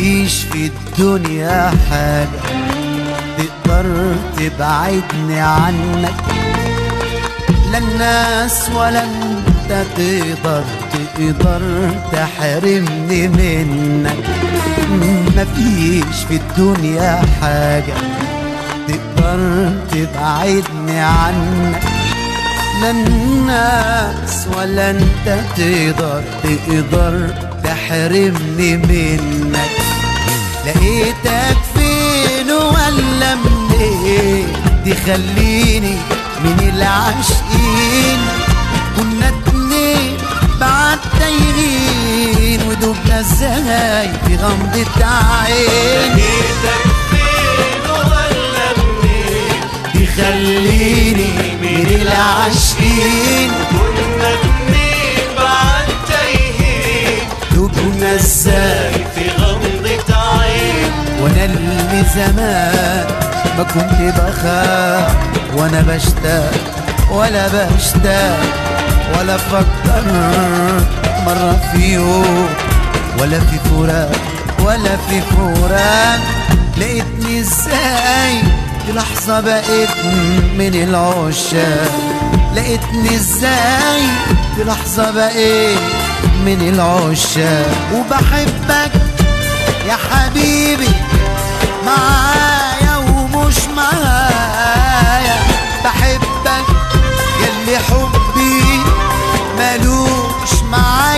مفيش في الدنيا حاجة تقدر تبعدني عنك لا الناس ولا انت تقدر تقدر تحرمني منك مفيش في الدنيا حاجة تقدر تبعدني عنك لا الناس ولا انت تقدر تقدر تحرمني منك لقيتك فين ولا منين تخليني من العاشقين كنا اتنين بعد تايهين ودوبنا ازاي في غمضة عين لقيتك فين ولا منين تخليني من العاشقين كنا اتنين بعد تايهين دوبنا ازاي في غمضة عين وانا اللي زمان ما كنت بخاف وانا بشتاق ولا بشتاق ولا فكر مرة في يوم ولا في فراق ولا في فراق لقيتني ازاي في لحظة بقيت من العشاق لقيتني ازاي في لحظة بقيت من العشاق وبحبك يا حبيبي معايا ومش معايا بحبك ياللي حبي ملوش معاك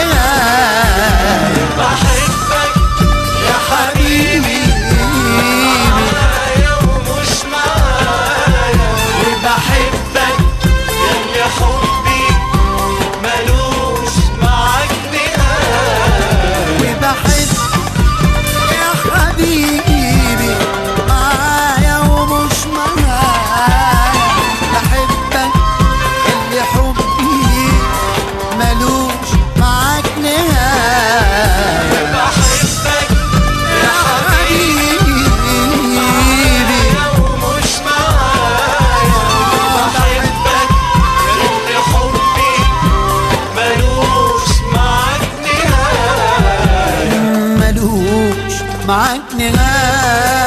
نهاية بحبك يا حبيبي معايا ومش معايا وبحبك ياللي حبي ملوش معاك نهاية وبحب يا حبيبي معايا ومش معايا بحبك اللي حبي ملوش معاك نهاية بحبك يا حبيبي معايا ومش معايا بحبك اللي حبي ملوش معاك نهاية ملوش معاك نهاية